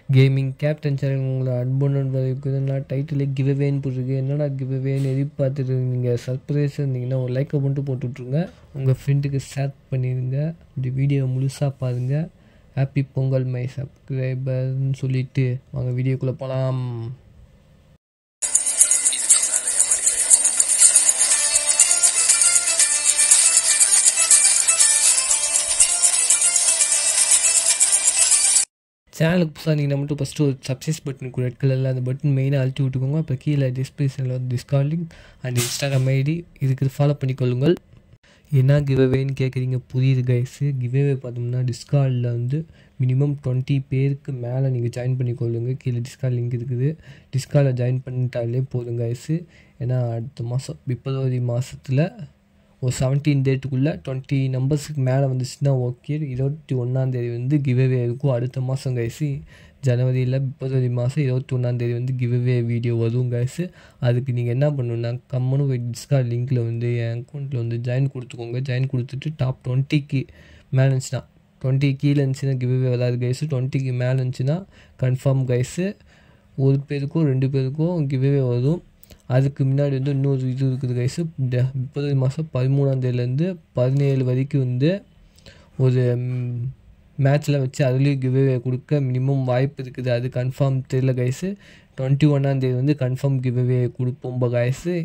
Gaming captain channel உங்களை அன்புடன் வரவேற்குது நான் டைட்டிலே கிவ்அவேன்னு போட்டிருக்கு என்னடா கிவ்அவேன்னு எதிர்பார்த்துட்டு நீங்கள் சர்ப்ரைஸ் இருந்தீங்கன்னா ஒரு லைக்கை மட்டும் போட்டு விட்ருங்க உங்கள் ஃப்ரெண்டுக்கு ஷேர் பண்ணிடுங்க இந்த வீடியோ முழுசாக பாருங்கள் ஹாப்பி பொங்கல் மை சப்ஸ்கிரைபர்னு சொல்லிட்டு வாங்க வீடியோக்குள்ளே போகலாம் சேனலுக்கு புதுசாக நீங்கள் மட்டும் ஃபஸ்ட்டு ஒரு சப்ஸ்கிரைஸ் பட்டன் கூட ரெட் கலரில் அந்த பட்டன் மெயினாக அழுத்தி விட்டுக்கோங்க அப்புறம் கீழே டிஸ்கிரிப்ஷனில் வந்து டிஸ்கார்டிங் அண்ட் இன்ஸ்டாகிராம் ஐடி இதுக்கு ஃபாலோ பண்ணிக்கொள்ளுங்கள் என்ன கிவ்அவேன்னு கேட்குறீங்க புரியுது கைஸு கிவ்அவே பார்த்தோம்னா டிஸ்கார்டில் வந்து மினிமம் டுவெண்ட்டி பேருக்கு மேலே நீங்கள் ஜாயின் பண்ணிக்கொள்ளுங்க கீழே டிஸ்கார்ட் லிங்க் இருக்குது டிஸ்கார்டில் ஜாயின் பண்ணிட்டாலே போதும் கைஸு ஏன்னா அடுத்த மாதம் பிப்ரவரி மாதத்தில் ஒரு செவன்டீன் டேட்டுக்குள்ளே டுவெண்ட்டி நம்பர்ஸுக்கு மேலே வந்துச்சுன்னா ஓகே இருபத்தி ஒன்றாந்தேதி வந்து கிவ்அவே இருக்கும் அடுத்த மாதம் கைஸு ஜனவரியில் பிப்ரவரி மாதம் இருபத்தி ஒன்றாந்தேதி வந்து கிவ்அவே வீடியோ வரும் கைஸு அதுக்கு நீங்கள் என்ன பண்ணணுன்னா கம்மனு போய் டிஸ்கார்ட் லிங்க்கில் வந்து என் அக்கௌண்ட்டில் வந்து ஜாயின் கொடுத்துக்கோங்க ஜாயின் கொடுத்துட்டு டாப் டுவெண்ட்டிக்கு மேலே இருந்துச்சுன்னா டுவெண்ட்டி கீழே இருந்துச்சுன்னா கிவ்அவே வராது கைஸு டுவெண்ட்டிக்கு மேலே இருந்துச்சுன்னா கன்ஃபார்ம் கைஸு ஒரு பேருக்கும் ரெண்டு பேருக்கும் கிவ்அவே வரும் அதுக்கு முன்னாடி வந்து இன்னொரு இது இருக்குது கைஸு முப்பது மாதம் பதிமூணாந்தேதிலேருந்து பதினேழு வரைக்கும் வந்து ஒரு மேட்ச்சில் வச்சு அதுலேயும் கிவ்அவே கொடுக்க மினிமம் வாய்ப்பு இருக்குது அது கன்ஃபார்ம் தெரியல கைஸு டுவெண்ட்டி ஒன்றாந்தேதி வந்து கன்ஃபார்ம் கிவ்அவே கொடுப்போம் கைஸு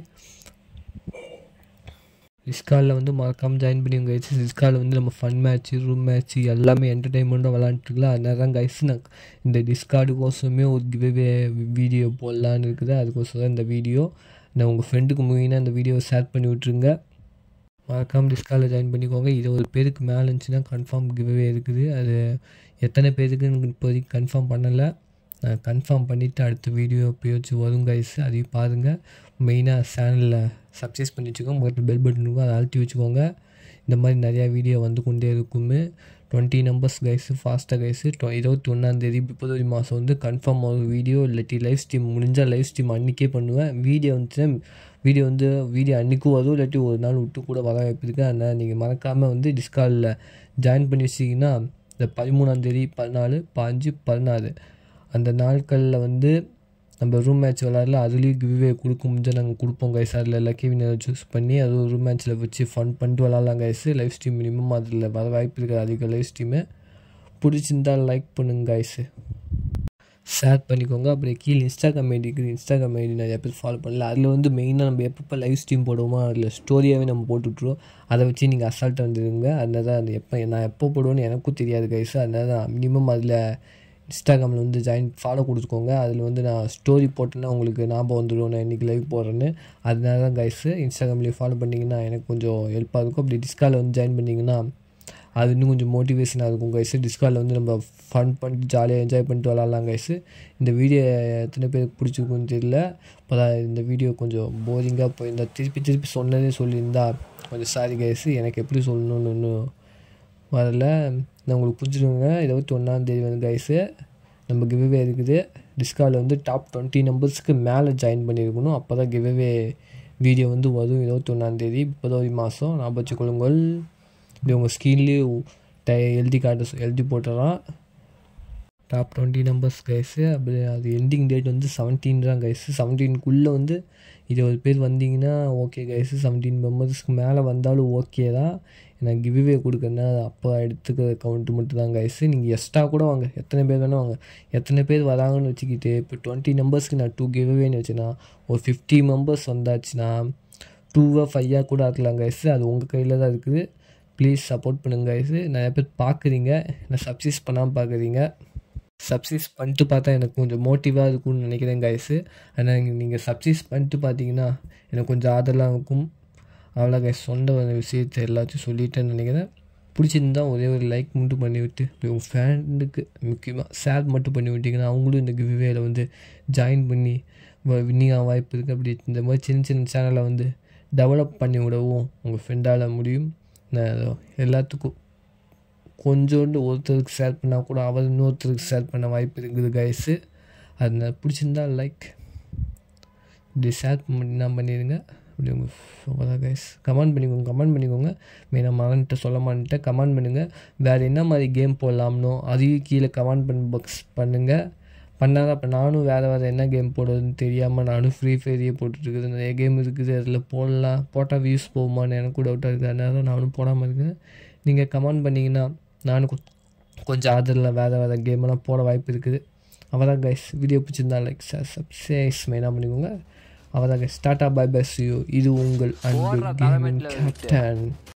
டிஸ்காலில் வந்து மறக்காமல் ஜாயின் பண்ணி கைஸ் டிஸ்காலில் வந்து நம்ம ஃபன் மேட்ச்சு ரூம் மேட்ச்சு எல்லாமே என்டர்டைன்மெண்ட்டாக விளாண்டுருக்கலாம் அதனால தான் கைஸ் நான் இந்த டிஸ்கார்டுக்கோசமே ஒரு கிவ்வே வீடியோ போடலான்னு இருக்குது அதுக்கோசரம் தான் இந்த வீடியோ நான் உங்கள் ஃப்ரெண்டுக்கு மெயினாக இந்த வீடியோவை ஷேர் பண்ணி விட்ருங்க மறக்காமல் டிஸ்காலில் ஜாயின் பண்ணிக்கோங்க இருபது பேருக்கு மேலே இருந்துச்சுன்னா கன்ஃபார்ம் கிவ்வே இருக்குது அது எத்தனை பேருக்குன்னு இப்போதைக்கு கன்ஃபார்ம் பண்ணலை நான் கன்ஃபார்ம் பண்ணிவிட்டு அடுத்த வீடியோ போய் வரும் கைஸ் அதையும் பாருங்கள் மெயினாக சேனலில் சப்ஸ்கிரைப் பண்ணி வச்சுக்கோங்க பக்கத்தில் பெல் பட்டன் இருக்கும் அதை அழுத்தி வச்சுக்கோங்க இந்த மாதிரி நிறையா வீடியோ வந்து கொண்டே இருக்குமே டுவெண்ட்டி நம்பர்ஸ் கைஸு ஃபாஸ்ட்டாக கைஸு இருபத்தி ஒன்றாந்தேதி பிப்ரவரி மாதம் வந்து கன்ஃபார்ம் ஒரு வீடியோ இல்லாட்டி லைவ் ஸ்ட்ரீம் முடிஞ்சால் லைவ் ஸ்ட்ரீம் அன்றைக்கே பண்ணுவேன் வீடியோ வந்துச்சுன்னா வீடியோ வந்து வீடியோ அன்றைக்கும் வரும் இல்லாட்டி ஒரு நாள் விட்டு கூட வர வாய்ப்பு இருக்குது அதனால் நீங்கள் மறக்காமல் வந்து டிஸ்காலில் ஜாயின் பண்ணி வச்சிங்கன்னா இந்த பதிமூணாந்தேதி பதினாலு பாஞ்சு பதினாறு அந்த நாட்களில் வந்து நம்ம ரூம் மேட்ச் விளாட்ல அதுலேயும் கிவ்வே கொடுக்க முடிஞ்சால் நாங்கள் கொடுப்போம் கைஸ் அதில் லக்கி வினர் சூஸ் பண்ணி அதுவும் ரூம் மேட்ச்சில் வச்சு ஃபன் பண்ணிட்டு விளாட்லாம் கைஸ் லைவ் ஸ்ட்ரீம் மினிமம் அதில் வர வாய்ப்பு இருக்குது அதிக லைவ் ஸ்ட்ரீமு பிடிச்சிருந்தால் லைக் பண்ணுங்க கைஸு ஷேர் பண்ணிக்கோங்க அப்புறம் கீழே இன்ஸ்டாகிராம் ஐடி இருக்குது இன்ஸ்டாகிராம் ஐடி நிறைய பேர் ஃபாலோ பண்ணல அதில் வந்து மெயினாக நம்ம எப்பப்போ லைவ் ஸ்ட்ரீம் போடுவோமோ அதில் ஸ்டோரியாகவே நம்ம போட்டுவிட்ருவோம் அதை வச்சு நீங்கள் அசால்ட்டாக வந்துடுங்க அதனால தான் அந்த எப்போ நான் எப்போ போடுவேன்னு எனக்கும் தெரியாது கைஸு அதனால தான் மினிமம் அதில் இன்ஸ்டாகிராமில் வந்து ஜாயின் ஃபாலோ கொடுத்துக்கோங்க அதில் வந்து நான் ஸ்டோரி போட்டேன்னா உங்களுக்கு ஞாபகம் வந்துடும் நான் இன்றைக்கி லைவ் போடுறேன்னு அதனால தான் கைஸு இன்ஸ்டாகிராம்லேயே ஃபாலோ பண்ணிங்கன்னா எனக்கு கொஞ்சம் ஹெல்ப்பாக இருக்கும் அப்படி டிஸ்காலில் வந்து ஜாயின் பண்ணிங்கன்னா அது இன்னும் கொஞ்சம் மோட்டிவேஷனாக இருக்கும் கைஸு டிஸ்காலில் வந்து நம்ம ஃபன் பண்ணிட்டு ஜாலியாக என்ஜாய் பண்ணிட்டு விளாட்லாம் கைஸு இந்த வீடியோ எத்தனை பேருக்கு பிடிச்சிருக்குன்னு தெரியல இப்போ தான் இந்த வீடியோ கொஞ்சம் போரிங்காக போயிருந்தா திருப்பி திருப்பி சொன்னதே சொல்லியிருந்தா கொஞ்சம் சாரி கைஸு எனக்கு எப்படி சொல்லணும்னு ஒன்றும் வரல நான் உங்களுக்கு புரிஞ்சுருங்க இருபத்தி ஒன்றாந்தேதி வந்து கைஸு நம்ம கிவ்வே இருக்குது டிஸ்காலில் வந்து டாப் டுவெண்ட்டி நம்பர்ஸ்க்கு மேலே ஜாயின் பண்ணியிருக்கணும் அப்போ தான் கிவ்வே வீடியோ வந்து வரும் இருபத்தி ஒன்றாந்தேதி பிப்ரவரி மாதம் ஞாபகம் வச்சுக்கொள்ளுங்கள் இப்படி உங்கள் ஸ்க்ரீன்லேயே டை எழுதி காட்ட எழுதி போட்டுடலாம் டாப் டுவெண்ட்டி நம்பர்ஸ் கைஸு அப்படி அது எண்டிங் டேட் வந்து செவன்டீன் தான் கைஸு செவன்டீனுக்குள்ளே வந்து இருபது பேர் வந்தீங்கன்னா ஓகே கைஸு செவன்டீன் மெம்பர்ஸ்க்கு மேலே வந்தாலும் ஓகே தான் எனக்கு கிவ்வே கொடுக்குறேன்னா அப்போ எடுத்துக்கிற கவுண்ட்டு மட்டும் தான் கைஸு நீங்கள் எக்ஸ்ட்ரா கூட வாங்க எத்தனை பேர் வேணால் வாங்க எத்தனை பேர் வராங்கன்னு வச்சுக்கிட்டு இப்போ டுவெண்ட்டி நம்பர்ஸ்க்கு நான் டூ கிவ்வேன்னு வச்சுன்னா ஒரு ஃபிஃப்டி மெம்பர்ஸ் வந்தாச்சுன்னா டூவாக ஃபைவாக கூட ஆக்கலாம் கைஸு அது உங்கள் கையில் தான் இருக்குது ப்ளீஸ் சப்போர்ட் பண்ணுங்க கைஸு நிறைய பேர் பார்க்குறீங்க நான் சப்ஸ்கிரைஸ் பண்ணாமல் பார்க்குறீங்க சப்ஸ்கிரைஸ் பண்ணிட்டு பார்த்தா எனக்கு கொஞ்சம் மோட்டிவாக இருக்கும்னு நினைக்கிறேன் கைஸு ஆனால் நீங்கள் சப்ஸ்கிரைஸ் பண்ணிட்டு பார்த்தீங்கன்னா எனக்கு கொஞ்சம் ஆதரவாக இருக்கும் அவ்வளோ கைஸ் சொந்த விஷயத்தை எல்லாத்தையும் சொல்லிட்டேன்னு நினைக்கிறேன் பிடிச்சிருந்தா ஒரே ஒரு லைக் மட்டும் பண்ணிவிட்டு உங்கள் ஃப்ரெண்டுக்கு முக்கியமாக ஷேர் மட்டும் பண்ணி விட்டிங்கன்னா அவங்களும் இந்த கிவ்வேல வந்து ஜாயின் பண்ணி வின்னிங்காக வாய்ப்பு இருக்குது அப்படி இந்த மாதிரி சின்ன சின்ன சேனலை வந்து டெவலப் பண்ணி விடவும் உங்கள் ஃப்ரெண்டால் முடியும் நான் எல்லாத்துக்கும் கொஞ்சோண்டு ஒருத்தருக்கு ஷேர் பண்ணால் கூட அவர் இன்னொருத்தருக்கு ஷேர் பண்ண வாய்ப்பு இருக்குது கைஸு அது பிடிச்சிருந்தா லைக் இப்படி ஷேர் பண்ணி பண்ணிடுங்க அப்படி உங்கள் அவ்வளோதான் கைஸ் கமெண்ட் பண்ணிக்கோங்க கமெண்ட் பண்ணிக்கோங்க மெயினாக மகன்கிட்ட சொல்ல மாட்டேன் கமெண்ட் பண்ணுங்கள் வேறு என்ன மாதிரி கேம் போடலாம்னோ அதையும் கீழே கமெண்ட் பண்ண பாக்ஸ் பண்ணுங்கள் பண்ணாதான் இப்போ நானும் வேறு வேறு என்ன கேம் போடுறதுன்னு தெரியாமல் நானும் ஃப்ரீ ஃபயரையே போட்டுட்ருக்குது நிறைய கேம் இருக்குது அதில் போடலாம் போட்டால் வியூஸ் போகுமான்னு எனக்கும் டவுட்டாக இருக்குது அதனால தான் நானும் போடாமல் இருக்கேன் நீங்கள் கமெண்ட் பண்ணிங்கன்னா நானும் கொ- கொஞ்சம் ஆதரில் வேறு வேறு கேமெல்லாம் போட வாய்ப்பு இருக்குது அவதான் கைஸ் வீடியோ பிடிச்சிருந்தா லைக் சார் சப்ஸ்கிரைஸ் மெயினாக பண்ணிக்கோங்க அவதான் guys tata bye bye you இது உங்கள் அன்பு போடுறா, கேமிங் தலைமையில விட்டு. கேப்டன்